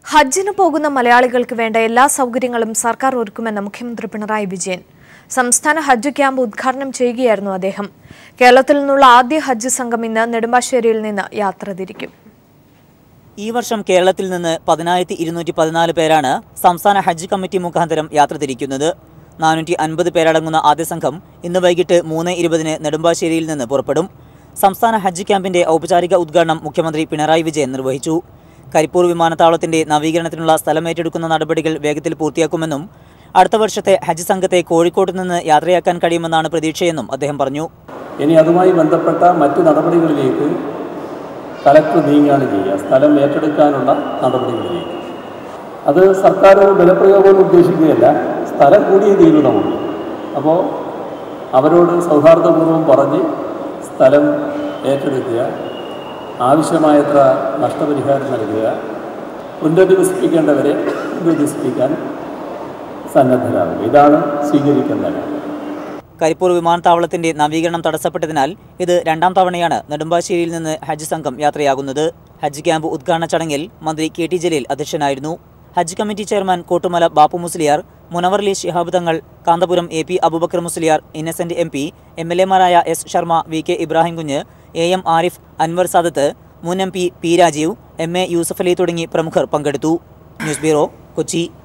ഹജ്ജിന് പോകുന്ന മലയാളികൾക്ക് വേണ്ട എല്ലാ സൗകര്യങ്ങളും സർക്കാർ ഒരുക്കുമെന്ന് മുഖ്യമന്ത്രി പിണറായി വിജയൻ സംസ്ഥാന ഹജ്ജ് ക്യാമ്പ് ഉദ്ഘാടനം ചെയ്യുകയായിരുന്നു അദ്ദേഹം കേരളത്തിൽ നിന്നുള്ള ആദ്യ ഹജ്ജ് സംഘം ഇന്ന് നെടുമ്പാശ്ശേരിയിൽ നിന്ന് യാത്ര തിരിക്കും ഈ വർഷം കേരളത്തിൽ നിന്ന് പതിനായിരത്തി ഇരുന്നൂറ്റി പതിനാല് പേരാണ് സംസ്ഥാന ഹജ്ജ് കമ്മിറ്റി മുഖാന്തരം യാത്ര തിരിക്കുന്നത് നാനൂറ്റി അൻപത് പേരടങ്ങുന്ന ആദ്യ സംഘം ഇന്ന് വൈകിട്ട് മൂന്ന് ഇരുപതിന് നെടുമ്പാശ്ശേരിയിൽ നിന്ന് പുറപ്പെടും സംസ്ഥാന ഹജ്ജ് ക്യാമ്പിന്റെ ഔപചാരിക ഉദ്ഘാടനം മുഖ്യമന്ത്രി പിണറായി വിജയൻ നിർവഹിച്ചു കരിപ്പൂർ വിമാനത്താവളത്തിന്റെ നവീകരണത്തിനുള്ള സ്ഥലമേറ്റെടുക്കുന്ന നടപടികൾ വേഗത്തിൽ പൂർത്തിയാക്കുമെന്നും അടുത്ത വർഷത്തെ ഹജ്ജ് സംഘത്തെ കോഴിക്കോട്ട് നിന്ന് യാത്രയാക്കാൻ കഴിയുമെന്നാണ് പ്രതീക്ഷയെന്നും അദ്ദേഹം പറഞ്ഞു ഇനി അതുമായി ബന്ധപ്പെട്ട മറ്റ് നടപടികളിലേക്ക് കലക്ടർ നീങ്ങുകയാണ് ചെയ്യുക സ്ഥലം ഏറ്റെടുക്കാനുള്ള നടപടികളിലേക്ക് അത് സർക്കാർ ബലപ്രയോഗം ഉദ്ദേശിക്കുകയല്ല സ്ഥലം കൂടിയേ തീരൂ നമുക്ക് അപ്പോൾ അവരോട് സൗഹാർദ്ദപൂർവ്വം പറഞ്ഞ് സ്ഥലം ഏറ്റെടുക്കുക ആവശ്യമായത്ര നഷ്ടപരിഹാരം നൽകുക പുനരധിവസിപ്പിക്കേണ്ടവരെ പുനരധിവസിപ്പിക്കാൻ സന്നദ്ധരാകുക ഇതാണ് സ്വീകരിക്കേണ്ട കാര്യം കരിപ്പൂർ വിമാനത്താവളത്തിന്റെ നവീകരണം തടസ്സപ്പെട്ടതിനാൽ ഇത് രണ്ടാം തവണയാണ് നെടുമ്പാശ്ശേരിയിൽ നിന്ന് ഹജ്ജ് സംഘം യാത്രയാകുന്നത് ഹജ്ജ് ക്യാമ്പ് ഉദ്ഘാടന ചടങ്ങിൽ മന്ത്രി കെ ടി ജലീൽ അധ്യക്ഷനായിരുന്നു Hajj committee chairman Kottumala Bappu Musliyar Munavvarali Shihab Thangal Kanthapuram A P Abubakar Musliyar Innocent M P M L എമാരായ S Sharma V K Ibrahim Kunju A M Arif Anwar Sadath മുൻ M P P Rajeev M A Yusuf Ali തുടങ്ങി പ്രമുഖർ പങ്കെടുത്തു ന്യൂസ് ബ്യൂറോ കൊച്ചി